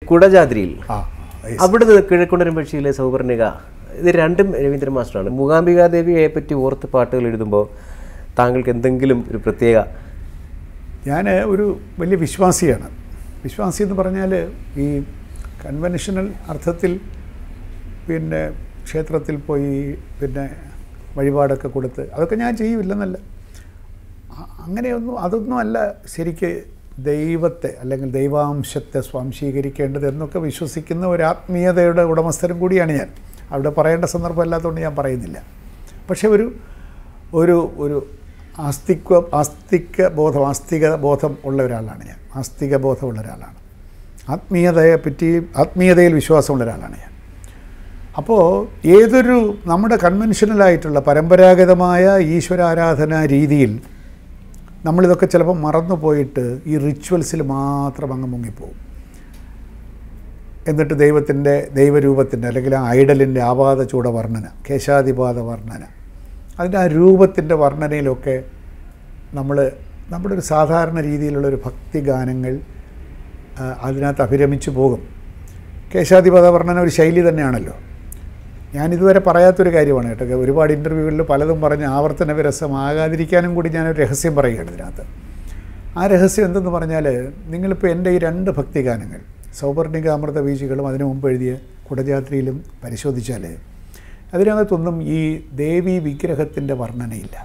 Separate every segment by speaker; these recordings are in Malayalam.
Speaker 1: കുടജാദ്രിയിൽ
Speaker 2: ആ
Speaker 1: അവിടുന്ന് കിഴക്കുണ്ടൻ പക്ഷിയിലെ സൗവർണിക ഇത് രണ്ടും രവീന്ദ്രൻ മാസ്റ്ററാണ് മൂകാംബികാദേവിയെ പറ്റി ഓർത്ത് പാട്ടുകൾ എഴുതുമ്പോൾ താങ്കൾക്ക് എന്തെങ്കിലും ഒരു പ്രത്യേക
Speaker 2: ഞാൻ ഒരു വലിയ വിശ്വാസിയാണ് വിശ്വാസി എന്ന് പറഞ്ഞാൽ ഈ കൺവെൻഷണൽ അർത്ഥത്തിൽ പിന്നെ ക്ഷേത്രത്തിൽ പോയി പിന്നെ വഴിപാടൊക്കെ കൊടുത്ത് അതൊക്കെ ഞാൻ ചെയ്യില്ലെന്നല്ല അ- അങ്ങനെയൊന്നും അതൊന്നും അല്ല ശരിക്ക് ദൈവത്തെ അല്ലെങ്കിൽ ദൈവാംശത്തെ സ്വാംശീകരിക്കേണ്ടത് എന്നൊക്കെ വിശ്വസിക്കുന്ന ഒരു ആത്മീയതയുടെ ഉടമസ്ഥരും കൂടിയാണ് ഞാൻ അവിടെ പറയേണ്ട സന്ദർഭം അല്ലാത്തതുകൊണ്ട് ഞാൻ പറയുന്നില്ല പക്ഷേ ഒരു ഒരു ഒരു ആസ്തിക്വ ആസ്തിക ബോധം ആസ്തിക ബോധം ഉള്ള ഒരാളാണ് ഞാൻ ആസ്തിക ബോധമുള്ള ഒരാളാണ് ആത്മീയതയെ പറ്റി ആത്മീയതയിൽ വിശ്വാസമുള്ള ഒരാളാണ് ഞാൻ അപ്പോൾ ഏതൊരു നമ്മുടെ കൺവെൻഷനലായിട്ടുള്ള പരമ്പരാഗതമായ ഈശ്വരാരാധനാ രീതിയിൽ നമ്മളിതൊക്കെ ചിലപ്പോൾ മറന്നു പോയിട്ട് ഈ റിച്വൽസിൽ മാത്രം അങ്ങ് മുങ്ങിപ്പോവും എന്നിട്ട് ദൈവത്തിൻ്റെ ദൈവരൂപത്തിൻ്റെ അല്ലെങ്കിൽ ആ ഐഡലിൻ്റെ ആപാത ചൂട വർണ്ണന കേശാതിപാത വർണ്ണന അതിൻ്റെ ആ രൂപത്തിൻ്റെ വർണ്ണനയിലൊക്കെ നമ്മൾ നമ്മുടെ ഒരു സാധാരണ രീതിയിലുള്ള ഒരു ഭക്തി ഗാനങ്ങൾ ആ, അതിനകത്ത് അഭിരമിച്ചു പോകും കേശാധിപത വർണ്ണന ഒരു ശൈലി തന്നെയാണല്ലോ ഞാനിതുവരെ പറയാത്തൊരു കാര്യമാണ് കേട്ടോ ഒരുപാട് ഇൻ്റർവ്യൂകളിൽ പലതും പറഞ്ഞ് ആവർത്തന വിരസമാകാതിരിക്കാനും കൂടി ഞാനൊരു രഹസ്യം പറയുകയാണ് ഇതിനകത്ത് ആ രഹസ്യം എന്തെന്ന് പറഞ്ഞാൽ നിങ്ങളിപ്പോൾ എൻ്റെ ഈ രണ്ട് ഭക്തിഗാനങ്ങൾ സൗപർണിക അമൃത വീഴ്ചകളും അതിനു മുമ്പ് എഴുതിയ കുടജാത്രിയിലും പരിശോധിച്ചാൽ അതിനകത്തൊന്നും ഈ ദേവി വിഗ്രഹത്തിൻ്റെ വർണ്ണനയില്ല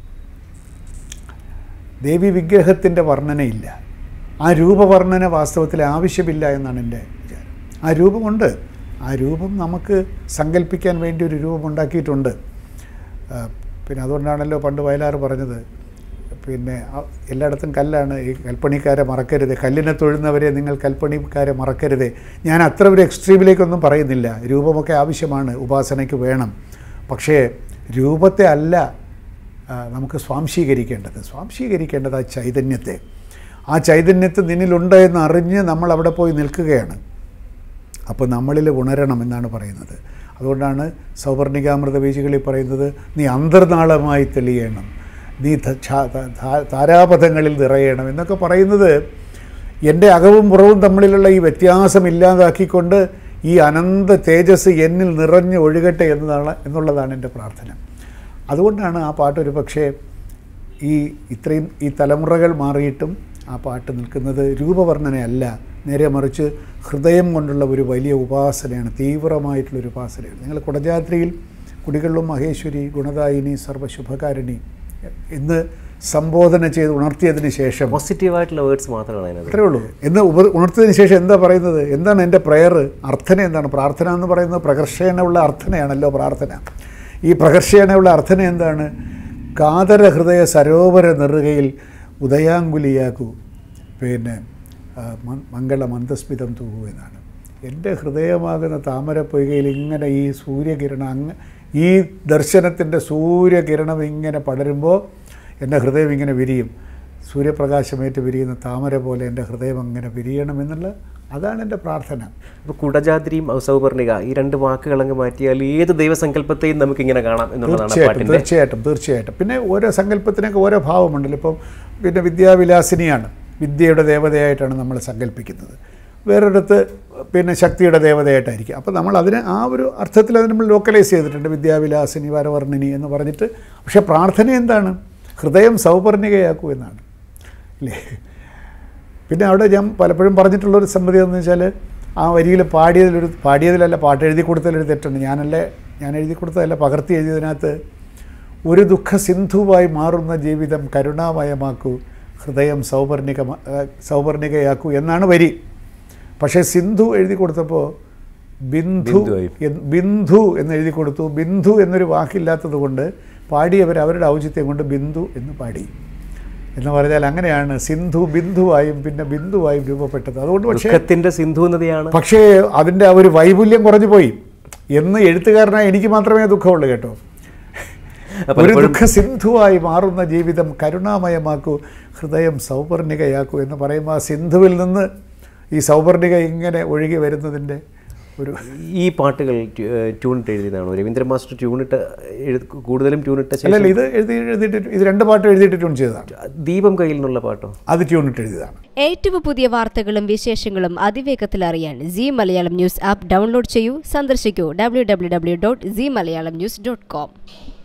Speaker 2: ദേവി വിഗ്രഹത്തിൻ്റെ വർണ്ണനയില്ല ആ രൂപവർണ്ണന വാസ്തവത്തിൽ ആവശ്യമില്ല എന്നാണ് എൻ്റെ വിചാരം ആ രൂപമുണ്ട് ആ രൂപം നമുക്ക് സങ്കല്പിക്കാൻ വേണ്ടി ഒരു രൂപം ഉണ്ടാക്കിയിട്ടുണ്ട് ആ, പിന്നെ അതുകൊണ്ടാണല്ലോ പണ്ട് വയലാർ പറഞ്ഞത് പിന്നെ ആ- എല്ലായിടത്തും കല്ലാണ് ഈ കൽപ്പണിക്കാരെ മറക്കരുത് കല്ലിനെ തൊഴുന്നവരെ നിങ്ങൾ കൽപ്പണിക്കാരെ മറക്കരുത് ഞാൻ അത്ര ഒരു എക്സ്ട്രീമിലേക്കൊന്നും പറയുന്നില്ല രൂപമൊക്കെ ആവശ്യമാണ് ഉപാസനയ്ക്ക് വേണം പക്ഷേ രൂപത്തെ അല്ല ആ, നമുക്ക് സ്വാംശീകരിക്കേണ്ടത് സ്വാംശീകരിക്കേണ്ടത് ആ ചൈതന്യത്തെ ആ ചൈതന്യത്തെ നിന്നിലുണ്ട് എന്ന് അറിഞ്ഞ് നമ്മൾ അവിടെ പോയി നിൽക്കുകയാണ് അപ്പോൾ നമ്മളിൽ ഉണരണം എന്നാണ് പറയുന്നത് അതുകൊണ്ടാണ് സൗവർണികാമൃത വീഴ്ചകളിൽ പറയുന്നത് നീ അന്തർനാളമായി തെളിയണം നീ ധ- ഛാ- ത- ധാ- താരാപഥങ്ങളിൽ നിറയണം എന്നൊക്കെ പറയുന്നത് എൻ്റെ അകവും പുറവും തമ്മിലുള്ള ഈ വ്യത്യാസം ഇല്ലാതാക്കിക്കൊണ്ട് ഈ അനന്ത തേജസ് എന്നിൽ നിറഞ്ഞ് ഒഴുകട്ടെ എന്നതാണ് എന്നുള്ളതാണ് എൻ്റെ പ്രാർത്ഥന അതുകൊണ്ടാണ് ആ പാട്ട് ഒരു പക്ഷേ ഈ ഇത്രയും ഈ തലമുറകൾ മാറിയിട്ടും ആ പാട്ട് നിൽക്കുന്നത് രൂപവർണ്ണനയല്ല നേരെ മറിച്ച് ഹൃദയം കൊണ്ടുള്ള ഒരു വലിയ ഉപാസനയാണ് തീവ്രമായിട്ടുള്ളൊരു ഉപാസനയാണ് നിങ്ങൾ കുടജാത്രിയിൽ കുടികളിലും മഹേശ്വരി ഗുണദായിനി സർവ്വശുഭകാരിണി എന്ന് സംബോധന ചെയ്ത് ഉണർത്തിയതിന് ശേഷം
Speaker 1: പോസിറ്റീവായിട്ടുള്ള വേർഡ്സ് മാത്രമാണ് അതിനകത്ത്
Speaker 2: അത്രേ ഉള്ളൂ എന്ന് ഉപ ഉണർത്തിയതിന് ശേഷം എന്താ പറയുന്നത് എന്താണ് എൻ്റെ പ്രയർ അർത്ഥന എന്താണ് പ്രാർത്ഥന എന്ന് പറയുന്നത് പ്രകർഷേണയുള്ള അർത്ഥനയാണല്ലോ പ്രാർത്ഥന ഈ പ്രകർഷേണയുള്ള അർത്ഥന എന്താണ് കാതര ഹൃദയ സരോവര നെറുകയിൽ ഉദയാങ്കുലിയാക്കൂ പിന്നെ ആ, മ- മംഗള മന്ദസ്മിതം തൂകൂ എന്നാണ് എൻ്റെ ഹൃദയമാകുന്ന താമരപ്പൊയ്കയിൽ ഇങ്ങനെ ഈ സൂര്യകിരണം അങ്ങ് ഈ ദർശനത്തിൻ്റെ സൂര്യകിരണം ഇങ്ങനെ പടരുമ്പോൾ എൻ്റെ ഹൃദയം ഇങ്ങനെ വിരിയും സൂര്യപ്രകാശമേറ്റ് വിരിയുന്ന താമര പോലെ എൻ്റെ ഹൃദയം അങ്ങനെ വിരിയണമെന്നുള്ള അതാണ് എൻ്റെ പ്രാർത്ഥന
Speaker 1: അപ്പോൾ കുടജാദ്രിയും സൗപർണിക ഈ രണ്ട് വാക്കുകൾ അങ്ങ് മാറ്റിയാൽ ഏത് ദൈവസങ്കല്പത്തെയും നമുക്ക് ഇങ്ങനെ കാണാം എന്നുള്ളതാണ് ആ
Speaker 2: തീർച്ചയായിട്ടും
Speaker 1: പാട്ടിന്റെ
Speaker 2: തീർച്ചയായിട്ടും തീർച്ചയായിട്ടും പിന്നെ ഓരോ സങ്കല്പത്തിനൊക്കെ ഓരോ ഭാവമുണ്ടല്ലോ ഇപ്പം പിന്നെ വിദ്യാവിലാസിനിയാണ് വിദ്യയുടെ ദേവതയായിട്ടാണ് നമ്മൾ സങ്കല്പിക്കുന്നത് വേറൊരിടത്ത് പിന്നെ ശക്തിയുടെ ദേവതയായിട്ടായിരിക്കും അപ്പോൾ നമ്മൾ അതിനെ ആ ഒരു അർത്ഥത്തിൽ അത് നമ്മൾ ലോക്കലൈസ് ചെയ്തിട്ടുണ്ട് വിദ്യാവിലാസിനി വരവർണ്ണിനി എന്ന് പറഞ്ഞിട്ട് പക്ഷേ പ്രാർത്ഥന എന്താണ് ഹൃദയം സൗപർണികയാക്കൂ എന്നാണ് ഇല്ലേ പിന്നെ അവിടെ ഞാൻ പലപ്പോഴും പറഞ്ഞിട്ടുള്ളൊരു സംഗതി എന്ന് വെച്ചാൽ ആ വരിയിൽ പാടിയതിലൊരു പാടിയതിലല്ല പാട്ട് എഴുതി കൊടുത്തതിലൊരു തെറ്റുണ്ട് ഞാനല്ലേ ഞാൻ എഴുതി കൊടുത്തതല്ല പകർത്തി എഴുതിയതിനകത്ത് ഒരു ദുഃഖ സിന്ധുവായി മാറുന്ന ജീവിതം കരുണാമയമാക്കൂ ഹൃദയം സൗവർണിക സൗവർണികയാക്കൂ എന്നാണ് വരി പക്ഷേ സിന്ധു എഴുതി കൊടുത്തപ്പോൾ ബിന്ദു
Speaker 1: ബിന്ദുവായി.
Speaker 2: എന്ന് ബിന്ദു എന്ന് എഴുതി കൊടുത്തു ബിന്ദു എന്നൊരു വാക്കില്ലാത്തത് കൊണ്ട് പാടിയവർ അവരുടെ ഔചിത്യം കൊണ്ട് ബിന്ദു എന്ന് പാടി എന്ന് പറഞ്ഞാൽ അങ്ങനെയാണ് സിന്ധു ബിന്ദുവായും പിന്നെ ബിന്ദുവായും രൂപപ്പെട്ടത് അതുകൊണ്ട് പക്ഷേ
Speaker 1: ദുഃഖത്തിന്റെ സിന്ധു നദിയാണ്
Speaker 2: പക്ഷേ അതിൻ്റെ ആ ഒരു വൈപുല്യം കുറഞ്ഞു പോയി എന്ന് എഴുത്തുകാരനായ എനിക്ക് മാത്രമേ ദുഃഖമുള്ളൂ കേട്ടോ
Speaker 1: അപ്പോൾ
Speaker 2: ഒരു ദുഃഖ സിന്ധുവായി മാറുന്ന ജീവിതം കരുണാമയമാക്കൂ ഹൃദയം സൗപർണികയാക്കൂ എന്ന് പറയുമ്പോൾ ആ സിന്ധുവിൽ നിന്ന് ഈ സൗപർണിക ഇങ്ങനെ ഒഴുകി വരുന്നതിൻ്റെ ഒരു
Speaker 1: ഈ പാട്ടുകൾ ട്യൂ- ഏഹ് ട്യൂണിട്ട് എഴുതിയതാണോ രവീന്ദ്രൻ മാസ്റ്റർ ട്യൂണിട്ട് എഴുതി കൂടുതലും ട്യൂണിട്ട ശേഷം
Speaker 2: അല്ലല്ല ഇത് എഴുതി എഴുതിയിട്ട് ഇത് രണ്ട് പാട്ട് എഴുതിയിട്ട് ട്യൂൺ ചെയ്തതാണ്
Speaker 1: ദീപം കയ്യിൽ നിന്നുള്ള പാട്ടോ
Speaker 2: അത് ട്യൂണിട്ട് എഴുതിയതാണ്
Speaker 3: ഏറ്റവും പുതിയ വാർത്തകളും വിശേഷങ്ങളും അതിവേഗത്തിൽ അറിയാൻ C Malayalam news app download ചെയ്യൂ സന്ദർശിക്കൂ W W W dot C Malayalam news dot com